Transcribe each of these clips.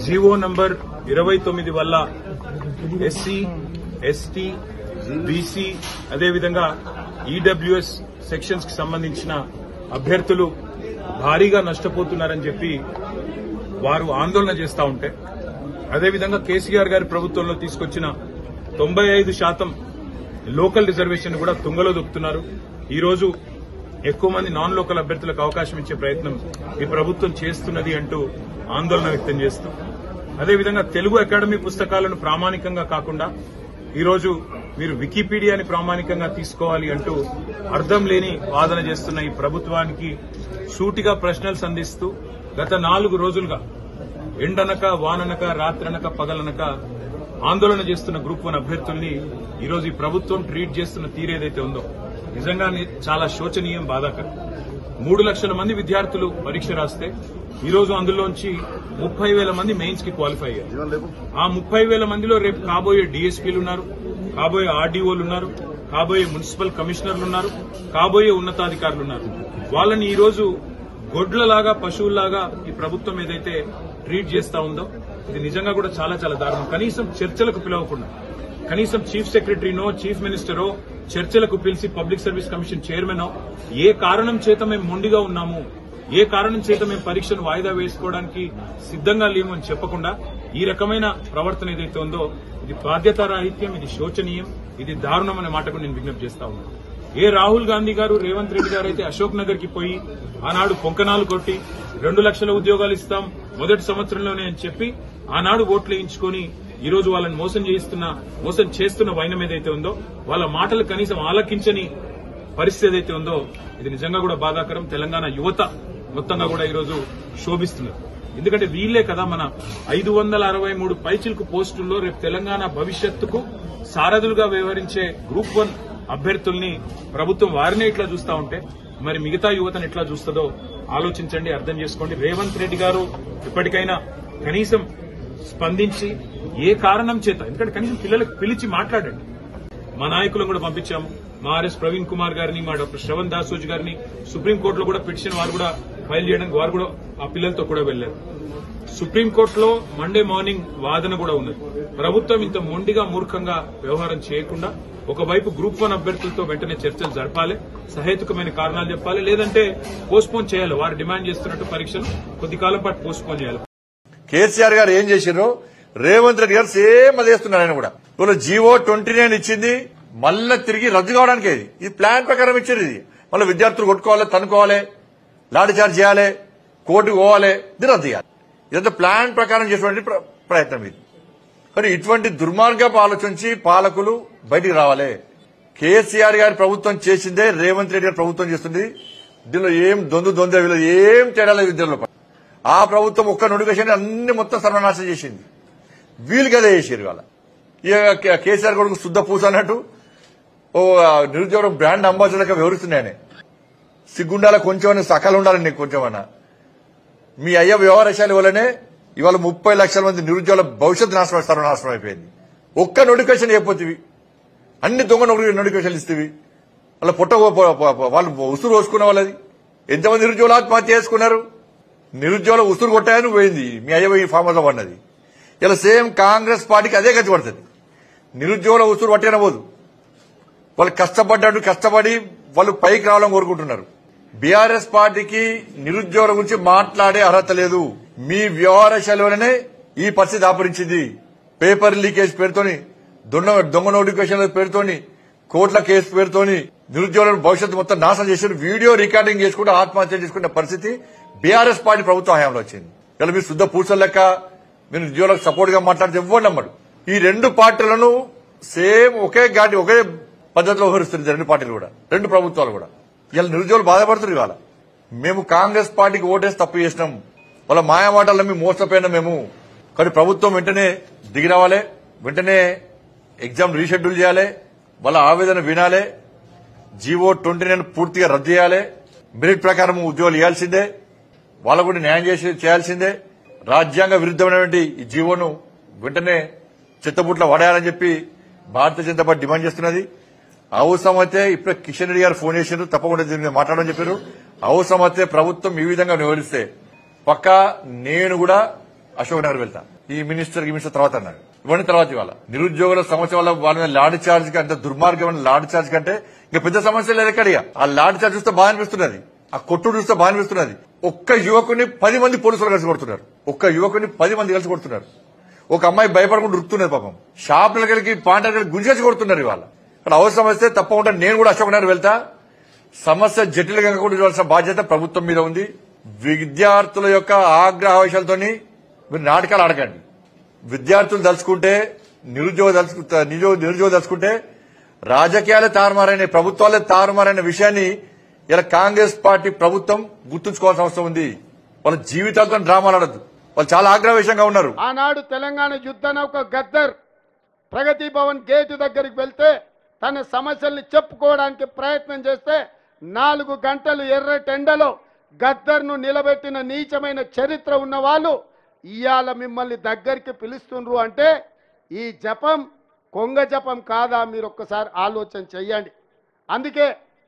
GO number ఇరవై తొమ్మిది వల్ల ఎస్సీ ఎస్టీ బీసీ అదేవిధంగా ఈడబ్ల్యూఎస్ సెక్షన్స్ కి సంబంధించిన అభ్యర్థులు భారీగా నష్టపోతున్నారని చెప్పి వారు ఆందోళన చేస్తా ఉంటే అదేవిధంగా కేసీఆర్ గారి ప్రభుత్వంలో తీసుకొచ్చిన తొంభై ఐదు శాతం లోకల్ రిజర్వేషన్ కూడా తుంగలో దొక్కుతున్నారు ఈ రోజు ఎక్కువ మంది నాన్ లోకల్ అభ్యర్థులకు అవకాశం ఇచ్చే ప్రయత్నం ఈ ప్రభుత్వం చేస్తున్నది అంటూ ఆందోళన వ్యక్తం చేస్తూ అదేవిధంగా తెలుగు అకాడమీ పుస్తకాలను ప్రామాణికంగా కాకుండా ఈ రోజు మీరు వికీపీడియాని ప్రామాణికంగా తీసుకోవాలి అంటూ అర్థం లేని వాదన చేస్తున్న ఈ ప్రభుత్వానికి సూటిగా ప్రశ్నలు సంధిస్తూ గత నాలుగు రోజులుగా ఎండనక వాననక రాత్రనక పగలనక ఆందోళన చేస్తున్న గ్రూప్ వన్ అభ్యర్థుల్ని ఈరోజు ఈ ప్రభుత్వం ట్రీట్ చేస్తున్న తీరేదైతే ఉందో నిజంగానే చాలా శోచనీయం బాధాకరం మూడు లక్షల మంది విద్యార్థులు పరీక్ష రాస్తే ఈ రోజు అందులోంచి ముప్పై వేల మంది మెయిన్స్ కి క్వాలిఫై అయ్యారు ఆ ముప్పై వేల మందిలో రేపు కాబోయే డీఎస్పీలు ఉన్నారు కాబోయే ఆర్డీఓలు ఉన్నారు కాబోయే మున్సిపల్ కమిషనర్లు ఉన్నారు కాబోయే ఉన్నతాధికారులు ఉన్నారు వాళ్ళని ఈ రోజు గొడ్లలాగా పశువుల్లాగా ఈ ప్రభుత్వం ఏదైతే ట్రీట్ చేస్తా ఉందో ఇది నిజంగా కూడా చాలా చాలా దారుణం కనీసం చర్చలకు పిలవకుండా కనీసం చీఫ్ సెక్రటరీనో చీఫ్ మినిస్టరో చర్చలకు పిలిచి పబ్లిక్ సర్వీస్ కమిషన్ చైర్మనో ఏ కారణం చేత మేము మొండిగా ఉన్నాము ఏ కారణం చేత మేము పరీక్షను వాయిదా వేసుకోవడానికి సిద్దంగా లేము అని చెప్పకుండా ఈ రకమైన ప్రవర్తన ఏదైతే ఉందో ఇది బాధ్యతారాహిత్యం ఇది శోచనీయం ఇది దారుణం అనే మాటకు నేను విజ్ఞప్తి చేస్తా ఉన్నాను ఏ రాహుల్ గాంధీ గారు రేవంత్ రెడ్డి గారు అయితే అశోక్ నగర్ కి పోయి ఆనాడు పొంకనాలు కొట్టి రెండు లక్షల ఉద్యోగాలు ఇస్తాం మొదటి సంవత్సరంలోనే అని చెప్పి ఆనాడు ఓట్లు వేయించుకొని ఈ రోజు వాళ్ళని మోసం చేయిస్తున్న మోసం చేస్తున్న వైనం ఏదైతే ఉందో వాళ్ళ మాటలు కనీసం ఆలకించని పరిస్థితి ఏదైతే ఉందో ఇది నిజంగా కూడా బాధాకరం తెలంగాణ యువత మొత్తంగా కూడా ఈరోజు శోభిస్తున్నారు ఎందుకంటే వీళ్ళే కదా మన ఐదు వందల అరవై మూడు పైచిలకు పోస్టుల్లో రేపు తెలంగాణ భవిష్యత్తుకు సారథులుగా వ్యవహరించే గ్రూప్ వన్ అభ్యర్థుల్ని ప్రభుత్వం వారినే ఇట్లా చూస్తా ఉంటే మరి మిగతా యువతను ఎట్లా చూస్తుందో ఆలోచించండి అర్థం చేసుకోండి రేవంత్ రెడ్డి గారు ఇప్పటికైనా కనీసం స్పందించి ఏ కారణం చేత ఎందుకంటే కనీసం పిల్లలకు పిలిచి మాట్లాడండి మా నాయకులను కూడా పంపించాము మా ఆర్ఎస్ ప్రవీణ్ కుమార్ గారిని మా డాక్టర్ శ్రవణ్ దాసోజ్ గారిని సుప్రీంకోర్టులో కూడా పిటిషన్ వారు కూడా ఫైల్ చేయడానికి వారు కూడా ఆ పిల్లలతో కూడా వెళ్లారు సుప్రీంకోర్టులో మండే మార్నింగ్ వాదన కూడా ఉన్నది ప్రభుత్వం ఇంత మొండిగా మూర్ఖంగా వ్యవహారం చేయకుండా ఒకవైపు గ్రూప్ వన్ అభ్యర్థులతో వెంటనే చర్చలు జరపాలి సహేతుకమైన కారణాలు చెప్పాలి లేదంటే పోస్ట్పోన్ చేయాలి వారు డిమాండ్ చేస్తున్నట్టు పరీక్షలు కొద్ది కాలం పాటు పోస్ట్పోన్ చేయాలి కేసీఆర్ గారు ఏం చేసిండ్రు రేవంత్ రెడ్డి గారు సేమ్ అదే చేస్తున్నారు ఆయన కూడా ఇవాళ జీవో ట్వంటీ నైన్ ఇచ్చింది మళ్ళా తిరిగి రద్దు కావడానికి ఇది ఇది ప్లాన్ ప్రకారం ఇచ్చింది ఇది మళ్ళీ విద్యార్థులు కొట్టుకోవాలి తనుకోవాలి లాఠీ చార్జ్ చేయాలి కోర్టుకు పోవాలి ఇది రద్దు చేయాలి ఇదంతా ప్లాన్ ప్రకారం చేసినటువంటి ప్ర- ప్రయత్నం ఇది కానీ ఇటువంటి దుర్మార్గపు ఆలోచించి పాలకులు బయటికి రావాలి కేసీఆర్ గారి ప్రభుత్వం చేసిందే రేవంత్ రెడ్డి గారి ప్రభుత్వం చేస్తుంది దీనిలో ఏం దొందు దొందే వీళ్ళు ఏం తేడా లేదు ఇద్దరిలో ఆ ప్రభుత్వం ఒక్క నోటిఫికేషన్ అన్ని మొత్తం సర్వనాశనం చేసింది వీళ్ళకి అదే చేసారు వాళ్ళ ఇక కే- కేసీఆర్ కొడుకు శుద్ధ పూస అన్నట్టు ఓ ఆ, నిరుద్యోగం బ్రాండ్ అంబాసిడర్గా వివరిస్తున్నాయని సిగ్గుండాల కొంచెం సకాలు ఉండాలి నీకు కొంచెమన్నా మీ అయ్య వ్యవహారశాల వల్లనే ఇవాళ ముప్పై లక్షల మంది నిరుద్యోగుల భవిష్యత్తు నాశనం సర్వనాశనం అయిపోయింది ఒక్క నోటిఫికేషన్ చెప్పొచ్చువి అన్ని దొంగ నోటి- నోటిఫికేషన్ ఇస్తేవి వాళ్ళ పుట్ట ప- ప- ప- వాళ్ళు ఉసురు పోసుకున్న వాళ్ళది ఎంతమంది నిరుద్యోగులు ఆత్మహత్య చేసుకున్నారు నిరుద్యోగుల ఉసురు కొట్టాయని పోయింది మీ అయ్య పోయి ఫామ్ హౌస్ లో పడినది ఇలా సేమ్ కాంగ్రెస్ పార్టీకి అదే గతి పడుతుంది నిరుద్యోగుల ఉసురు పట్టిన పోదు వాళ్ళు కష్టపడ్డాడు కష్టపడి వాళ్ళు పైకి రావాలని కోరుకుంటున్నారు బీఆర్ఎస్ పార్టీకి నిరుద్యోగుల గురించి మాట్లాడే అర్హత లేదు మీ వ్యవహార శైలిలోనే ఈ పరిస్థితి ఆపరించింది పేపర్ లీకేజ్ పేరుతోని దొంగ దొంగ నోటిఫికేషన్ పేరుతోని కోట్ల కేసు పేరుతోని నిరుద్యోగులను భవిష్యత్తు మొత్తం నాశనం చేసి వీడియో రికార్డింగ్ చేసుకుంటూ ఆత్మహత్య చేసుకునే పరిస్థితి బీఆర్ఎస్ పార్టీ ప్రభుత్వ హయాంలో వచ్చింది ఇలా మీరు శుద్ధ పూసల లెక్క మీరు నిరుద్యోగులకు సపోర్ట్ గా మాట్లాడితే ఇవ్వండి నమ్మడు ఈ రెండు పార్టీలను సేమ్ ఒకే గాటి ఒకే పద్ధతిలో వ్యవహరిస్తుంది రెండు పార్టీలు కూడా రెండు ప్రభుత్వాలు కూడా ఇలా నిరుద్యోగులు బాధపడుతున్నారు ఇవాళ మేము కాంగ్రెస్ పార్టీకి ఓటేసి తప్పు చేసినాం వాళ్ళ మాయమాటల్లో మేము మోసపోయినాం మేము కానీ ప్రభుత్వం వెంటనే దిగి రావాలి వెంటనే ఎగ్జామ్ రీషెడ్యూల్ చేయాలి వాళ్ళ ఆవేదన వినాలి జీవో ట్వంటీ నైన్ పూర్తిగా రద్దు చేయాలి మెరిట్ ప్రకారం ఉద్యోగాలు ఇవ్వాల్సిందే వాళ్ళకు కూడా న్యాయం చేసి చేయాల్సిందే రాజ్యాంగ విరుద్ధమైనటువంటి ఈ జీవోను వెంటనే చిత్తబుట్ల పడేయాలని చెప్పి భారతీయ జనతా పార్టీ డిమాండ్ చేస్తున్నది అవసరమైతే ఇప్పుడే కిషన్ రెడ్డి గారు ఫోన్ చేశారు తప్పకుండా దీని మీద మాట్లాడమని చెప్పారు అవసరమైతే ప్రభుత్వం ఈ విధంగా వివరిస్తే పక్కా నేను కూడా అశోక్ నగర్ వెళ్తా ఈ మినిస్టర్ ఈ మినిస్టర్ తర్వాత అన్నాడు ఇవన్నీ తర్వాత ఇవాళ నిరుద్యోగుల సమస్య వల్ల వాళ్ళ మీద లాడ్ చార్జ్ కంటే దుర్మార్గమైన లాడ్ చార్జ్ కంటే ఇంకా పెద్ద సమస్య లేదు ఎక్కడ ఇక. ఆ లాడ్ చార్జ్ చూస్తే బాగా అనిపిస్తున్నది ఆ కొట్టు చూస్తే బాగా అనిపిస్తున్నది ఒక్క యువకుని పది మంది పోలీసులు కలిసి కొడుతున్నారు ఒక్క యువకుని పది మంది కలిసి కొడుతున్నారు ఒక అమ్మాయి భయపడకుండా ఉరుకుతున్నది పాపం షాపులకి పాంటలకి గుంజేసి కొడుతున్నారు ఇవాళ ఇక్కడ అవసరం వస్తే తప్పకుండా నేను కూడా అశోక్ నగర్ వెళ్తా సమస్య జటిలంగా కూడా చూడాల్సిన బాధ్యత ప్రభుత్వం మీద ఉంది విద్యార్థుల యొక్క ఆగ్రహావేశాలతో మీరు నాటకాలు ఆడకండి విద్యార్థులు తలుచుకుంటే నిరుద్యోగ తలుచుకు నిరుద్యోగ నిరుద్యోగ తలుచుకుంటే రాజకీయాలే తారుమారైన ప్రభుత్వాలే తారుమారైన విషయాన్ని ఇలా కాంగ్రెస్ పార్టీ ప్రభుత్వం గుర్తుంచుకోవాల్సిన అవసరం ఉంది వాళ్ళ జీవితాలతో డ్రామాలు ఆడద్దు వాళ్ళు చాలా ఆగ్రహవేశంగా ఉన్నారు ఆనాడు తెలంగాణ యుద్ధ నౌక గద్దర్ ప్రగతి భవన్ గేటు దగ్గరికి వెళ్తే తన సమస్యల్ని చెప్పుకోవడానికి ప్రయత్నం చేస్తే నాలుగు గంటలు ఎర్ర టెండలో గద్దర్ను నిలబెట్టిన నీచమైన చరిత్ర ఉన్న వాళ్ళు ఇవాళ మిమ్మల్ని దగ్గరికి పిలుస్తుండ్రు అంటే ఈ జపం కొంగ జపం కాదా మీరు ఒక్కసారి ఆలోచన చెయ్యండి అందుకే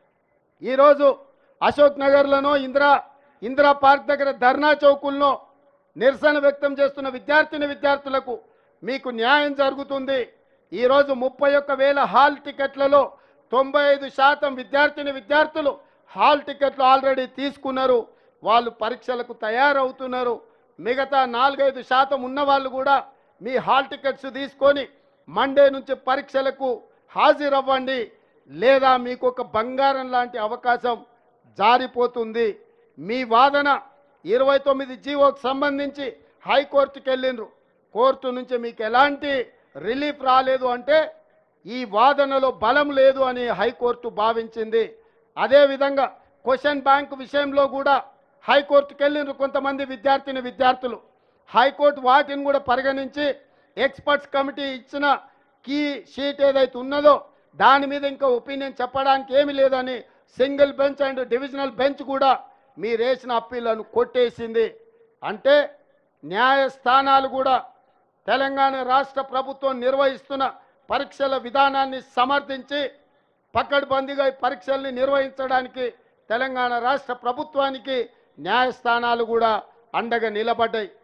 ఈరోజు అశోక్ నగర్లోనో ఇందిరా ఇందిరా పార్క్ దగ్గర ధర్నా చౌకుల్లో నిరసన వ్యక్తం చేస్తున్న విద్యార్థిని విద్యార్థులకు మీకు న్యాయం జరుగుతుంది ఈరోజు ముప్పై ఒక్క వేల హాల్ టికెట్లలో తొంభై ఐదు శాతం విద్యార్థిని విద్యార్థులు హాల్ టికెట్లు ఆల్రెడీ తీసుకున్నారు వాళ్ళు పరీక్షలకు తయారవుతున్నారు మిగతా నాలుగైదు శాతం ఉన్న వాళ్ళు కూడా మీ హాల్ టికెట్స్ తీసుకొని మండే నుంచి పరీక్షలకు హాజరవ్వండి లేదా మీకు ఒక బంగారం లాంటి అవకాశం జారిపోతుంది మీ వాదన ఇరవై తొమ్మిది జీవోకి సంబంధించి హైకోర్టుకి వెళ్ళిండ్రు కోర్టు నుంచి మీకు ఎలాంటి రిలీఫ్ రాలేదు అంటే ఈ వాదనలో బలం లేదు అని హైకోర్టు భావించింది అదేవిధంగా క్వశ్చన్ బ్యాంక్ విషయంలో కూడా హైకోర్టుకి వెళ్ళిండ్రు కొంతమంది విద్యార్థిని విద్యార్థులు హైకోర్టు వాటిని కూడా పరిగణించి ఎక్స్పర్ట్స్ కమిటీ ఇచ్చిన కీ షీట్ ఏదైతే ఉన్నదో దాని మీద ఇంకా ఒపీనియన్ చెప్పడానికి ఏమీ లేదని single bench and divisional bench కూడా మీరు వేసిన అప్పీళ్లను కొట్టేసింది అంటే న్యాయస్థానాలు కూడా తెలంగాణ రాష్ట్ర ప్రభుత్వం నిర్వహిస్తున్న పరీక్షల విధానాన్ని సమర్థించి పకడ్బందీగా ఈ పరీక్షల్ని నిర్వహించడానికి తెలంగాణ రాష్ట్ర ప్రభుత్వానికి న్యాయస్థానాలు కూడా అండగా నిలబడ్డాయి